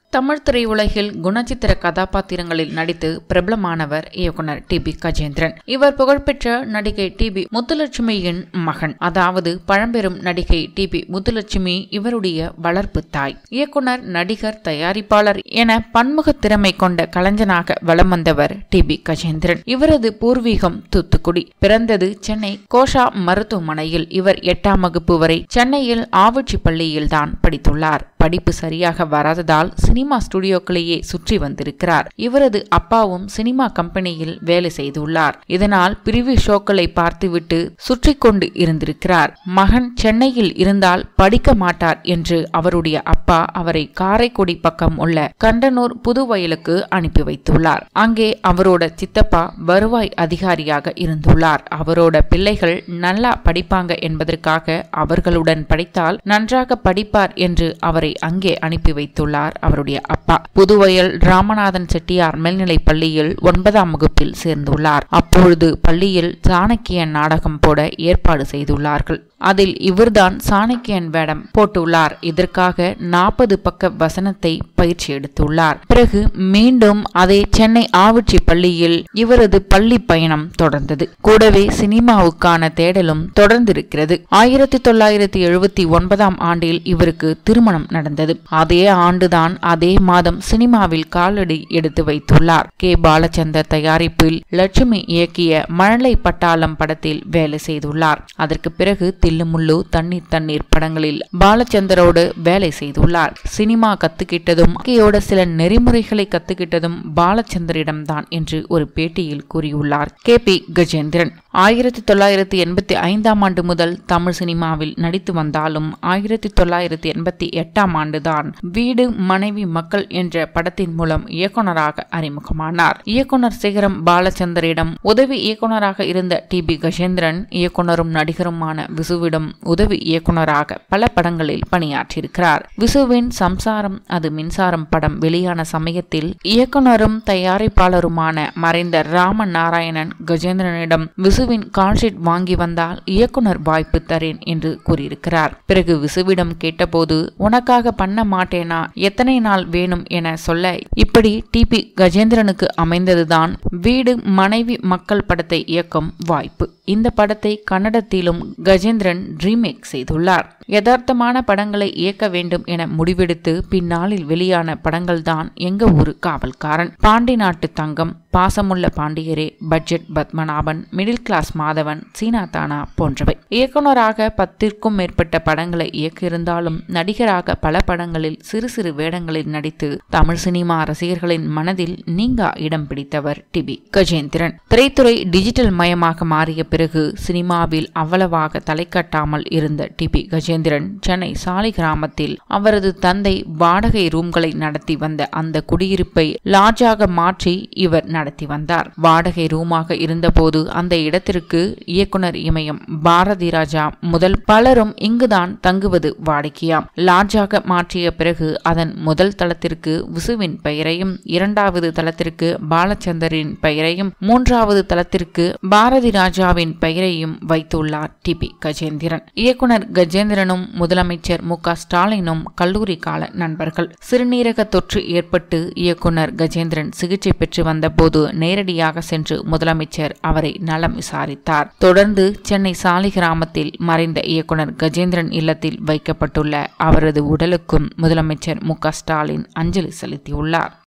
தமிழ் திரையுலகில் குணச்சித்திர கதாபாத்திரங்களில் நடித்து பிரபலமானவர் இயக்குனர் டி பி கஜேந்திரன் இவர் புகழ்பெற்ற நடிகை டி பி முத்துலட்சுமியின் மகன் அதாவது பழம்பெரும் நடிகை டி பி முத்துலட்சுமி இவருடைய வளர்ப்பு தாய் இயக்குனர் நடிகர் தயாரிப்பாளர் என பன்முக திறமை கொண்ட கலைஞனாக வலம் வந்தவர் டி பி கஜேந்திரன் இவரது பூர்வீகம் தூத்துக்குடி பிறந்தது சென்னை கோஷா மருத்துவமனையில் இவர் எட்டாம் வகுப்பு வரை சென்னையில் ஆவச்சி பள்ளியில் தான் படித்துள்ளார் படிப்பு சரியாக வராததால் சினிமா ஸ்டுடியோக்களையே சுற்றி வந்திருக்கிறார் இவரது அப்பாவும் சினிமா கம்பெனியில் வேலை செய்துள்ளார் இதனால் பிரிவு ஷோக்களை பார்த்துவிட்டு சுற்றி கொண்டு இருந்திருக்கிறார் மகன் சென்னையில் இருந்தால் படிக்க மாட்டார் என்று அவருடைய அப்பா அவரை காரைக்குடி பக்கம் உள்ள கண்டனூர் புதுவயலுக்கு அனுப்பி வைத்துள்ளார் அங்கே அவரோட சித்தப்பா வருவாய் அதிகாரியாக இருந்துள்ளார் அவரோட பிள்ளைகள் நல்லா படிப்பாங்க என்பதற்காக அவர்களுடன் படித்தால் நன்றாக படிப்பார் என்று அவரை அங்கே அனுப்பி வைத்துள்ளார் அவருடைய அப்பா புதுவயல் ராமநாதன் செட்டியார் மேல்நிலைப் பள்ளியில் ஒன்பதாம் வகுப்பில் சேர்ந்துள்ளார் அப்பொழுது பள்ளியில் சாணக்கியன் நாடகம் போட ஏற்பாடு செய்துள்ளார்கள் அதில் இவர்தான் சாணக்கியன் வேடம் போட்டுள்ளார் இதற்காக நாற்பது பக்க வசனத்தை பயிற்சி எடுத்துள்ளார் பிறகு மீண்டும் அதே சென்னை ஆவச்சி பள்ளியில் இவரது பள்ளி பயணம் தொடர்ந்தது கூடவே சினிமாவுக்கான தேடலும் தொடர்ந்திருக்கிறது ஆயிரத்தி தொள்ளாயிரத்தி எழுபத்தி ஒன்பதாம் ஆண்டில் இவருக்கு திருமணம் நடந்தது அதே ஆண்டுதான் அதே மாதம் சினிமாவில் காலடி எடுத்து வைத்துள்ளார் கே பாலச்சந்தர் தயாரிப்பில் லட்சுமி இயக்கிய மழலை பட்டாளம் படத்தில் வேலை செய்துள்ளார் அதற்கு பிறகு தில்லுமுள்ளு தண்ணீர் தண்ணீர் படங்களில் பாலச்சந்தரோடு வேலை செய்துள்ளார் சினிமா கத்துக்கிட்டதும் கையோட சில நெறிமுறைகளை கத்துக்கிட்டதும் பாலச்சந்தரிடம்தான் என்று ஒரு பேட்டியில் கூறியுள்ளார் கே பி கஜேந்திரன் ஆயிரத்தி தொள்ளாயிரத்தி எண்பத்தி ஐந்தாம் ஆண்டு முதல் தமிழ் சினிமாவில் நடித்து வந்தாலும் ஆயிரத்தி தொள்ளாயிரத்தி எண்பத்தி எட்டாம் ஆண்டுதான் வீடு மனைவி மக்கள் என்ற படத்தின் மூலம் இயக்குனராக அறிமுகமானார் இயக்குனர் சிகரம் பாலச்சந்தரிடம் உதவி இயக்குனராக இருந்த டி பி கஜேந்திரன் இயக்குனரும் நடிகருமான விசுவிடம் உதவி இயக்குனராக பல படங்களில் பணியாற்றியிருக்கிறார் விசுவின் சம்சாரம் அது மின்சாரம் படம் வெளியான சமயத்தில் இயக்குனரும் தயாரிப்பாளருமான மறைந்த ராம நாராயணன் கஜேந்திரனிடம் விசுவின் கால்ஷீட் வாங்கி வந்தால் இயக்குனர் வாய்ப்பு தரேன் என்று கூறியிருக்கிறார் பிறகு விசுவிடம் கேட்டபோது உனக்காக பண்ண மாட்டேனா எத்தனை நாள் வேணும் என சொல்ல இப்படி டிபி கஜேந்திரனுக்கு அமைந்ததுதான் வீடு மனைவி மக்கள் படத்தை இயக்கும் வாய்ப்பு இந்த படத்தை கன்னடத்திலும் கஜேந்திரன் ரீமேக் செய்துள்ளார் யதார்த்தமான படங்களை இயக்க வேண்டும் என முடிவெடுத்து பின்னாளில் வெளியான படங்கள்தான் எங்க ஊரு காவல்காரன் Pandi Nattu Thangam Pasamulla Pandiyare budget Padmanabhan middle class Madhavan Seena Thana போன்றவை இயக்குனராக பத்திற்கும் மேற்பட்ட படங்களை இயக்கியிருந்தாலும் நடிகராக பல படங்களில் சிறு சிறு வேடங்களில் நடித்து தமிழ் சினிமா ரசிகர்களின் மனதில் நீங்கா இடம் பிடித்தவர் டிபி கஜேந்திரன் திரைத்துறை டிஜிட்டல் மயமாக மாறிய பிறகு சினிமாவில் அவ்வளவாக தலை கட்டாமல் இருந்த டிபி கஜேந்திரன் சென்னை சாலை கிராமத்தில் அவரது தந்தை வாடகை ரூம்களை நடத்தி வந்த அந்த குடியிருப்பை லாட்ஜாக மாற்றி இவர் நடத்தி வந்தார் வாடகை ரூமாக இருந்தபோது அந்த இடத்திற்கு இயக்குனர் இமயம் பாரதி ராஜா முதல் பலரும் இங்குதான் தங்குவது வாடிக்கையாம் லாட்ஜாக மாற்றிய பிறகு அதன் முதல் தளத்திற்கு விசுவின் பெயரையும் இரண்டாவது தளத்திற்கு பாலச்சந்தரின் பெயரையும் மூன்றாவது தளத்திற்கு பாரதி ராஜாவின் பெயரையும் வைத்துள்ளார் டிபி கஜேந்திரன் இயக்குனர் கஜேந்திரனும் முதலமைச்சர் மு ஸ்டாலினும் கல்லூரி கால நண்பர்கள் சிறுநீரக தொற்று ஏற்பட்டு இயக்குனர் கஜேந்திரன் சிகிச்சை பெற்று வந்தபோது நேரடியாக சென்று முதலமைச்சர் அவரை நலம் விசாரித்தார் தொடர்ந்து சென்னை சாலை கிராமத்தில் மறைந்த இயக்குனர் கஜேந்திரன் இல்லத்தில் வைக்கப்பட்டுள்ள அவரது உடலுக்கும் முதலமைச்சர் மு ஸ்டாலின் அஞ்சலி செலுத்தியுள்ளார்